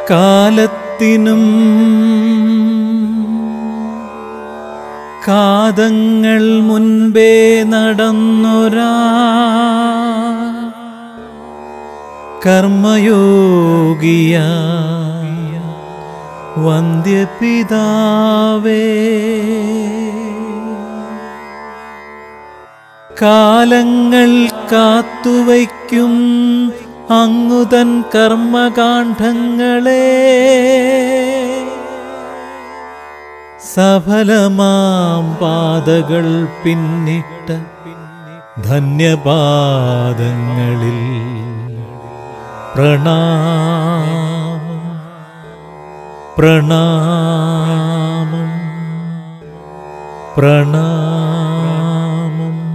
കാലത്തിനും കാതങ്ങൾ മുൻപേ നടന്നൊരാ കർമ്മയോഗിയ വന്ധ്യപിതാവേ കാലങ്ങൾ കാത്തുവയ്ക്കും അങ്ങുതൻ കർമ്മകാന്ഡങ്ങളെ സഫലമാം പാതകൾ പിന്നിട്ട ധന്യപാദങ്ങളിൽ പ്രണാമം പ്രണാമം പ്രണാമം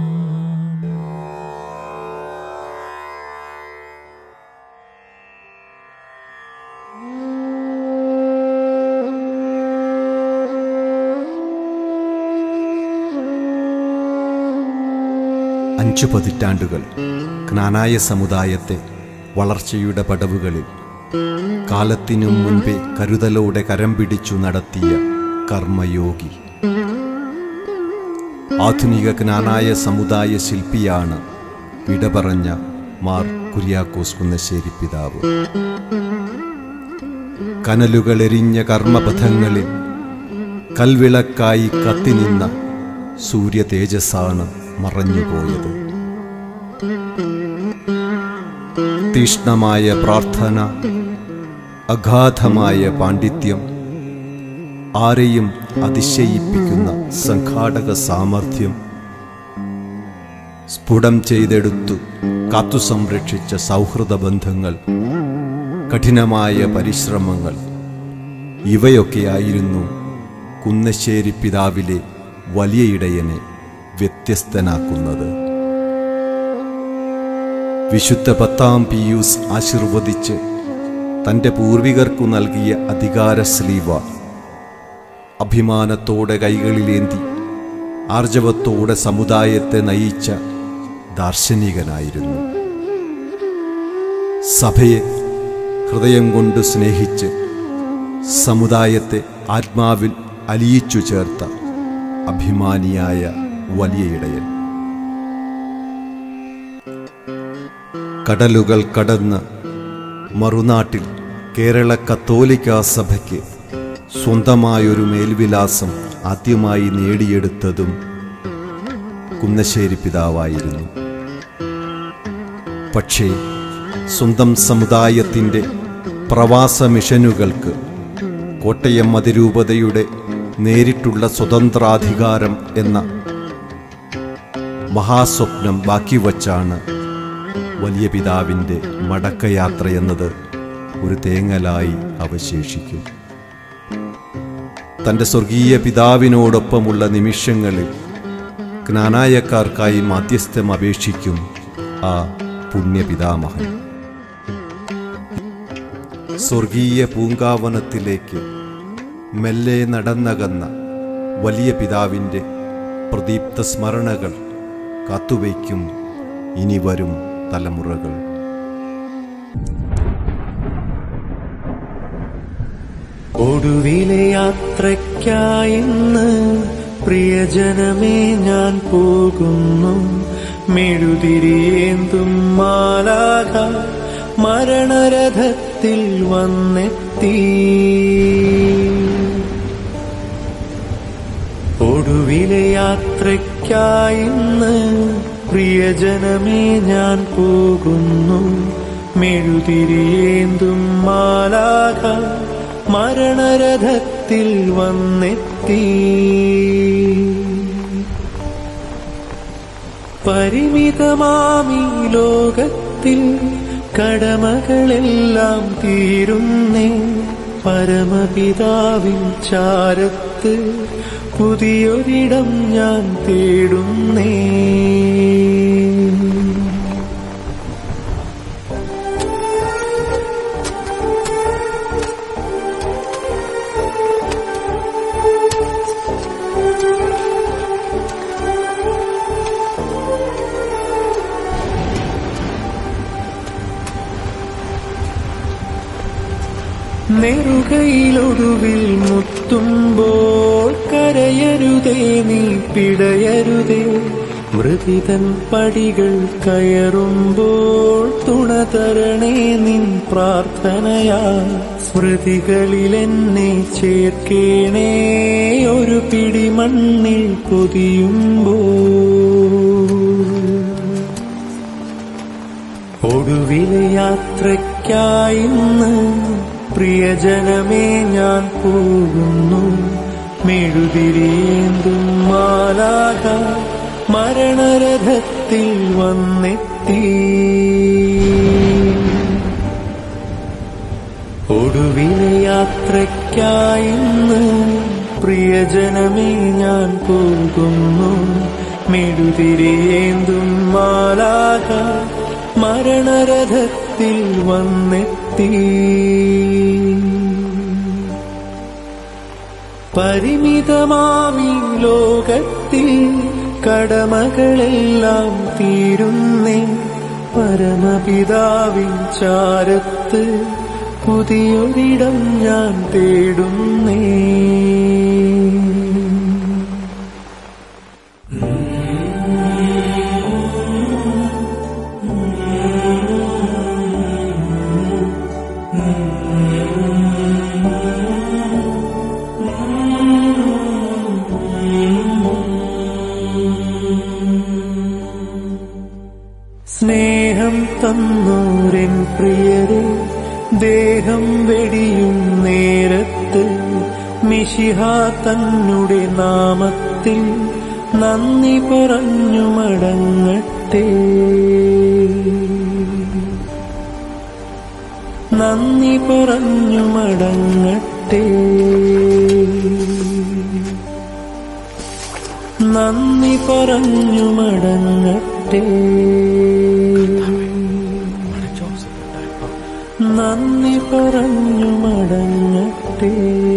അഞ്ചു പതിറ്റാണ്ടുകൾ ജ്ഞാനായ സമുദായത്തെ വളർച്ചയുടെ പടവുകളിൽ കാലത്തിനും മുൻപേ കരുതലോടെ കരം പിടിച്ചു നടത്തിയ കർമ്മയോഗി ആധുനിക ജ്ഞാനായ സമുദായ ശില്പിയാണ് വിട പറഞ്ഞ മാർ കുര്യാക്കോസ് കുന്നശ്ശേരി പിതാവ് കനലുകളെരിഞ്ഞ കർമ്മപഥങ്ങളിൽ കൽവിളക്കായി കത്തിനിന്ന സൂര്യ തേജസ്സാണ് മറഞ്ഞുപോയത് തീഷ്ണമായ പ്രാർത്ഥന അഗാധമായ പാണ്ഡിത്യം ആരെയും അതിശയിപ്പിക്കുന്ന സംഘാടക സാമർഥ്യം സ്ഫുടം ചെയ്തെടുത്തു കാത്തു സംരക്ഷിച്ച സൗഹൃദ ബന്ധങ്ങൾ കഠിനമായ പരിശ്രമങ്ങൾ ഇവയൊക്കെയായിരുന്നു കുന്നശ്ശേരി പിതാവിലെ വലിയ ഇടയനെ വ്യത്യസ്തനാക്കുന്നത് വിശുദ്ധ പത്താം പിയൂസ് ആശീർവദിച്ച് തൻ്റെ പൂർവികർക്കു നൽകിയ അധികാര സ്ലീവ അഭിമാനത്തോടെ കൈകളിലേന്തി ആർജവത്തോടെ സമുദായത്തെ നയിച്ച ദാർശനികനായിരുന്നു സഭയെ ഹൃദയം കൊണ്ട് സ്നേഹിച്ച് സമുദായത്തെ ആത്മാവിൽ അലിയിച്ചു ചേർത്ത അഭിമാനിയായ വലിയ ഇടയൻ കടലുകൾ കടന്ന് മറുനാട്ടിൽ കേരള കത്തോലിക്ക സഭയ്ക്ക് സ്വന്തമായൊരു മേൽവിലാസം ആദ്യമായി നേടിയെടുത്തതും കുന്നശ്ശേരി പിതാവായിരുന്നു പക്ഷേ സ്വന്തം സമുദായത്തിൻ്റെ പ്രവാസ മിഷനുകൾക്ക് കോട്ടയം അതിരൂപതയുടെ നേരിട്ടുള്ള സ്വതന്ത്രാധികാരം എന്ന മഹാസ്വപ്നം ബാക്കി വച്ചാണ് വലിയ പിതാവിൻ്റെ മടക്കയാത്രയെന്നത് ഒരു തേങ്ങലായി അവശേഷിക്കും തൻ്റെ സ്വർഗീയ പിതാവിനോടൊപ്പമുള്ള നിമിഷങ്ങളിൽ ജ്ഞാനായക്കാർക്കായി മാധ്യസ്ഥം അപേക്ഷിക്കും ആ പുണ്യപിതാമഹൻ സ്വർഗീയ പൂങ്കാവനത്തിലേക്ക് മെല്ലെ നടന്നകന്ന വലിയ പിതാവിൻ്റെ പ്രദീപ്ത സ്മരണകൾ കാത്തുവയ്ക്കും ഇനി വരും തലമുറകൾ ഒടുവിലെ യാത്രയ്ക്കായിന്ന് പ്രിയജനമേ ഞാൻ പോകുന്നു മെഴുതിരിയേന്തും മാലാക മരണരഥത്തിൽ വന്നെത്തി ഒടുവിലെ യാത്രയ്ക്കായിന്ന് പ്രിയജനമേ ഞാൻ പോകുന്നു മെഴുതിരിയേന്തും മാലാക മരണരഥത്തിൽ വന്നെത്തി പരിമിതമാമി ലോകത്തിൽ കടമകളെല്ലാം തീരുന്നേ പരമപിതാവിൻ ചാരത്ത് പുതിയൊരിടം ഞാൻ തേടുന്നേ നെറുകയിലൊടുവിൽ മുത്തുമ്പോൾ കരയരുതേ നീ പിടയരുതേ മൃതിതൻ പടികൾ കയറുമ്പോൾ തുണ തരണേ നിൻ പ്രാർത്ഥനയാ സ്മൃതികളിൽ എന്നെ ചേർക്കേണേ ഒരു പിടി മണ്ണിൽ പൊതിയുമ്പോൾ ഒടുവിലെ യാത്രയ്ക്കായി ഇന്ന് പ്രിയജനമേ ഞാൻ പോകുന്നു മെഴുതിരിയേന്തും മാലാക മരണരഥത്തിൽ വന്നെത്തി ഒടുവിലെ യാത്രയ്ക്കായി ഇന്ന് പ്രിയജനമേ ഞാൻ പോകുന്നു മെഴുതിരിയേന്തും മാലാക മരണരഥത്തിൽ വന്നെത്തി പരിമിതമാമി ലോകത്തിൽ കടമകളെല്ലാം തീരുന്നേ പരമപിതാവിൻ ചാരത്ത് പുതിയൊരിടം ഞാൻ തേടുന്നേ സ്നേഹം തന്നോരൻ പ്രിയരെ ദേഹം വെടിയും നേരത്ത് മിശിഹ തന്നുടെ നാമത്തിൽ നന്ദി പറഞ്ഞു മടങ്ങട്ടെ നന്ദി പറഞ്ഞു മടങ്ങട്ടെ നന്ദി പറഞ്ഞു മടങ്ങട്ടെ നന്ദി പറഞ്ഞു മടങ്ങട്ടെ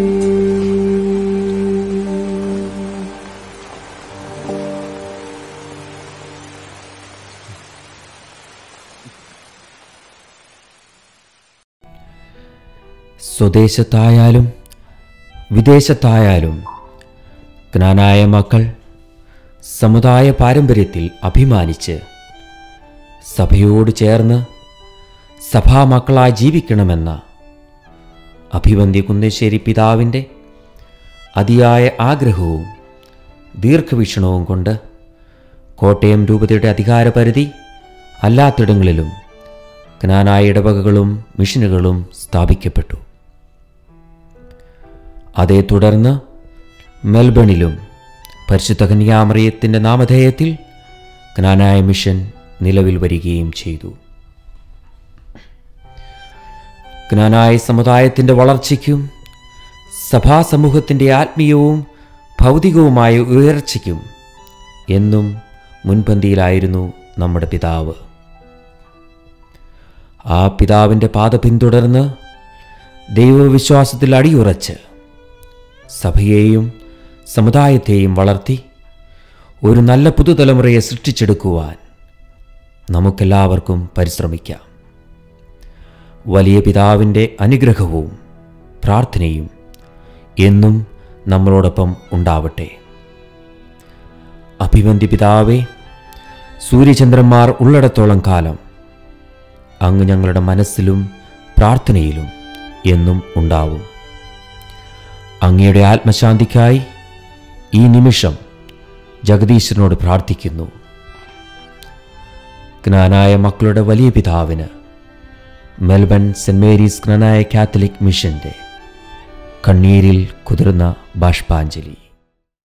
സ്വദേശത്തായാലും വിദേശത്തായാലും ജ്ഞാനായ മക്കൾ സമുദായ പാരമ്പര്യത്തിൽ അഭിമാനിച്ച് സഭയോട് ചേർന്ന് സഭാമക്കളായി ജീവിക്കണമെന്ന അഭിവന്തി കുന്നശ്ശേരി പിതാവിൻ്റെ അതിയായ ആഗ്രഹവും ദീർഘവീക്ഷണവും കൊണ്ട് കോട്ടയം രൂപതയുടെ അധികാരപരിധി അല്ലാത്തിടങ്ങളിലും ജ്ഞാനായ ഇടവകകളും മിഷനുകളും സ്ഥാപിക്കപ്പെട്ടു അതേ തുടർന്ന് മെൽബണിലും പരിശുദ്ധ കന്യാമറിയത്തിൻ്റെ നാമധേയത്തിൽ ജ്ഞാനായ മിഷൻ നിലവിൽ വരികയും ചെയ്തു ജ്ഞാനായ സമുദായത്തിൻ്റെ വളർച്ചയ്ക്കും സഭാസമൂഹത്തിൻ്റെ ആത്മീയവും ഭൗതികവുമായ ഉയർച്ചയ്ക്കും എന്നും മുൻപന്തിയിലായിരുന്നു നമ്മുടെ പിതാവ് ആ പിതാവിൻ്റെ പാത പിന്തുടർന്ന് ദൈവവിശ്വാസത്തിൽ അടിയുറച്ച് സഭയെയും സമുദായത്തെയും വളർത്തി ഒരു നല്ല പുതുതലമുറയെ സൃഷ്ടിച്ചെടുക്കുവാൻ നമുക്കെല്ലാവർക്കും പരിശ്രമിക്കാം വലിയ പിതാവിൻ്റെ അനുഗ്രഹവും പ്രാർത്ഥനയും എന്നും നമ്മളോടൊപ്പം ഉണ്ടാവട്ടെ അഭിവന്തി പിതാവേ സൂര്യചന്ദ്രന്മാർ ഉള്ളിടത്തോളം കാലം അങ്ങ് ഞങ്ങളുടെ മനസ്സിലും പ്രാർത്ഥനയിലും എന്നും ഉണ്ടാവും അങ്ങയുടെ ആത്മശാന്തിക്കായി ഈ നിമിഷം ജഗദീശ്വരനോട് പ്രാർത്ഥിക്കുന്നു ജ്ഞാനായ മക്കളുടെ വലിയ പിതാവിന് Melbourne saint Mary's Knanaya catholic മിഷന്റെ കണ്ണീരിൽ കുതിർന്ന ബാഷ്പാഞ്ജലി